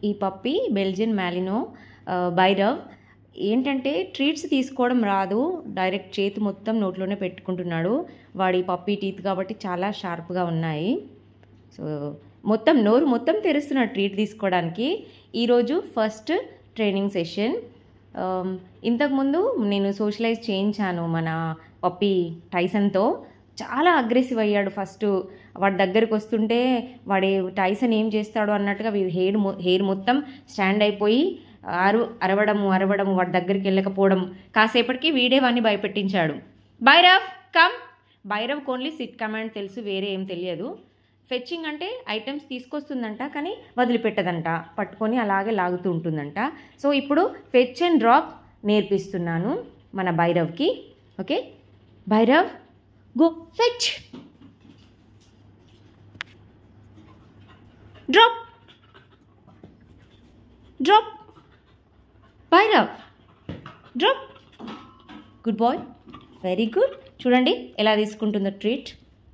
ఈ పప్పి బెల్జియన్ మ్యాలినో ఆ, బైరవ్ ఏంటంటే ట్రీట్స్ తీసుకోవడం రాదు డైరెక్ట్ చేతి మొత్తం నోట్లోనే పెట్టుకుంటున్నాడు వాడి పప్పి టీత్ కాబట్టి చాలా షార్ప్గా ఉన్నాయి సో మొత్తం నోరు మొత్తం తెరుస్తున్నాడు ట్రీట్ తీసుకోవడానికి ఈరోజు ఫస్ట్ ట్రైనింగ్ సెషన్ ఆమ్, ఇంతకుముందు నేను సోషలైజ్ చేయించాను మన పప్పి టైసన్తో చాలా అగ్రెసివ్ అయ్యాడు ఫస్ట్ వాడి దగ్గరికి వస్తుంటే వాడి టైసన్ ఏం చేస్తాడు అన్నట్టుగా వీడి హెయిర్ మొ- హెయిర్ మొత్తం స్టాండ్ అయిపోయి అరు అరవడము అరవడము వాడి దగ్గరికి వెళ్ళకపోవడం కాసేపటికి వీడే వాడిని భయపెట్టించాడు Bhairav come Bhairav only sit command తెలుసు వేరే ఏం తెలియదు ఫెచ్చింగ్ అంటే ఐటమ్స్ తీసుకొస్తుందంట కానీ వదిలిపెట్టదంట పట్టుకొని అలాగే లాగుతూ ఉంటుందంట సో ఇప్పుడు ఫెచ్ అండ్ డ్రాప్ నేర్పిస్తున్నాను మన భైరవ్కి okay Bhairav go fetch drop drop Bhairav drop good boy very good చూడండి ఎలా తీసుకుంటుందో ట్రీట్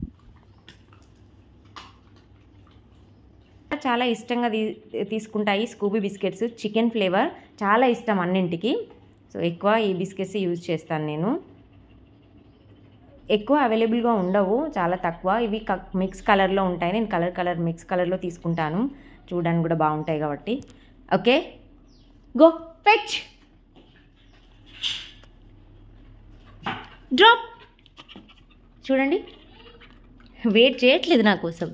చాలా ఇష్టంగా తీ- తీసుకుంటాయి స్కూబీ బిస్కెట్స్ చికెన్ ఫ్లేవర్ చాలా ఇష్టం అన్నింటికి సో ఎక్కువ ఈ బిస్కెట్స్ యూజ్ చేస్తాను నేను ఎక్కువ అవైలబుల్గా ఉండవు చాలా తక్కువ ఇవి క- మిక్స్ కలర్లో ఉంటాయి నేను కలర్ కలర్ మిక్స్ కలర్లో తీసుకుంటాను చూడడానికి కూడా బాగుంటాయి కాబట్టి ఓకే గో ఫెచ్ డ్రాప్ చూడండి వెయిట్ చేయట్లేదు నా కోసం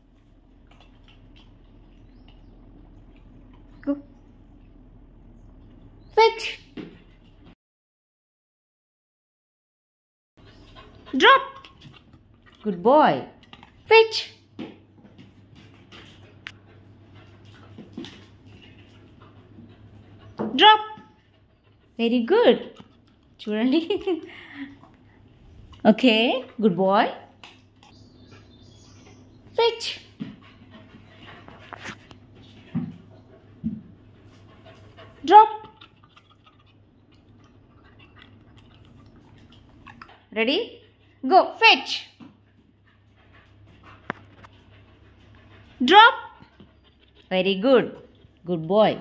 Go. Fetch. Drop. Good boy. Fetch. Drop. Very good. చూడండి okay good boy fetch drop ready go fetch drop very good good boy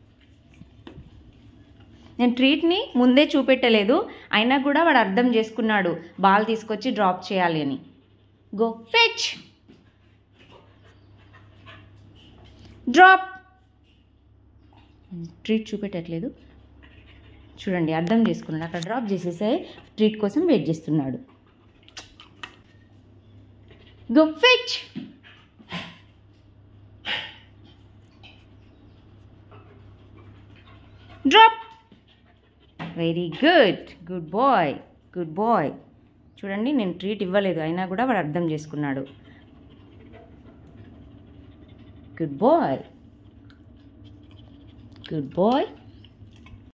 నేను ట్రీట్ని ముందే చూపెట్టలేదు అయినా కూడా వాడు అర్థం చేసుకున్నాడు బాల్ తీసుకొచ్చి డ్రాప్ చేయాలి అని గో ఫెచ్ డ్రాప్ ట్రీట్ చూపెట్టట్లేదు చూడండి అర్థం చేసుకున్నాడు అక్కడ డ్రాప్ చేసేసే ట్రీట్ కోసం వెయిట్ చేస్తున్నాడు go fetch drop very good good boy good boy చూడండి నేను ట్రీట్ ఇవ్వలేదు అయినా కూడా వాడు అర్థం చేసుకున్నాడు గుడ్ బాయ్ గుడ్ బాయ్